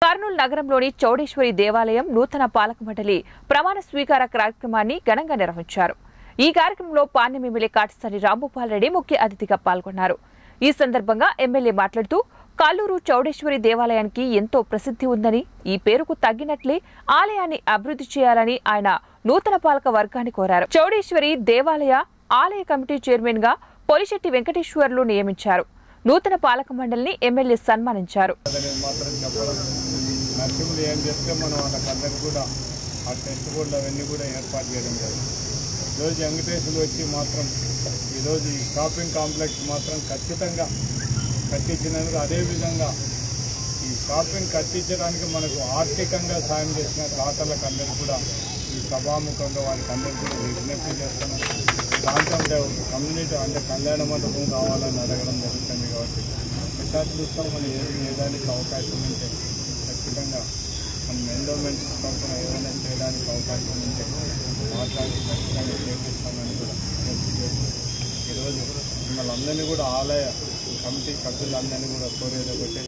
కర్నూలు నగరంలోని చౌడేశ్వరి దేవాలయం నూతన పాలక మండలి ప్రమాణ స్వీకార కార్యక్రమాన్ని ఘనంగా నిర్వహించారు ఈ కార్యక్రమంలో పాణ్యం ఎమ్మెల్యే కాటసాని రాంభూపాల్ రెడ్డి ముఖ్య అతిథిగా పాల్గొన్నారు ఈ సందర్భంగా ఎమ్మెల్యే మాట్లాడుతూ కల్లూరు చౌడేశ్వరి దేవాలయానికి ఎంతో ప్రసిద్ధి ఉందని ఈ పేరుకు తగ్గినట్లే ఆలయాన్ని అభివృద్ధి చేయాలని ఆయన నూతన పాలక వర్గాన్ని కోరారు చౌడేశ్వరి దేవాలయ ఆలయ కమిటీ చైర్మన్ గా పొలిశెట్టి వెంకటేశ్వర్లు నియమించారు నూతన పాలక మండలిని ఎమ్మెల్యే సన్మానించారు అదని మాత్రం చెప్పడం నరసింహులు ఏం చెప్తే మనం వాళ్ళకందరికీ కూడా ఆ టెస్ట్ బోర్డులు అవన్నీ కూడా ఏర్పాటు చేయడం జరిగింది ఈరోజు వెంకటేశ్వరులు వచ్చి మాత్రం ఈరోజు ఈ షాపింగ్ కాంప్లెక్స్ మాత్రం ఖచ్చితంగా కట్టించినందుకు అదేవిధంగా ఈ షాపింగ్ కట్టించడానికి మనకు ఆర్థికంగా సాయం చేసిన దాతలకు అందరికీ కూడా ఈ సభాముఖంగా వారికి అందరికీ కూడా విజ్ఞప్తి చేస్తున్నాం దాంట్లో అంటే ఒక కమ్యూనిటీ అంటే కళ్యాణ మండపం కావాలని అడగడం జరుగుతుంది కాబట్టి విశాఖపట్నం మనం ఏది ఏదానికి అవకాశం ఉంటే ఖచ్చితంగా మనం ఎండోమెంట్స్ తరఫున ఏదైనా చేయడానికి అవకాశం ఉంటే మాట్లాడి ఖచ్చితంగా చేపిస్తామని కూడా విజ్ఞప్తి చేస్తూ ఈరోజు మిమ్మల్ని అందరినీ కూడా ఆలయ కమిటీ సభ్యులందరినీ కూడా కోరేది ఒకటే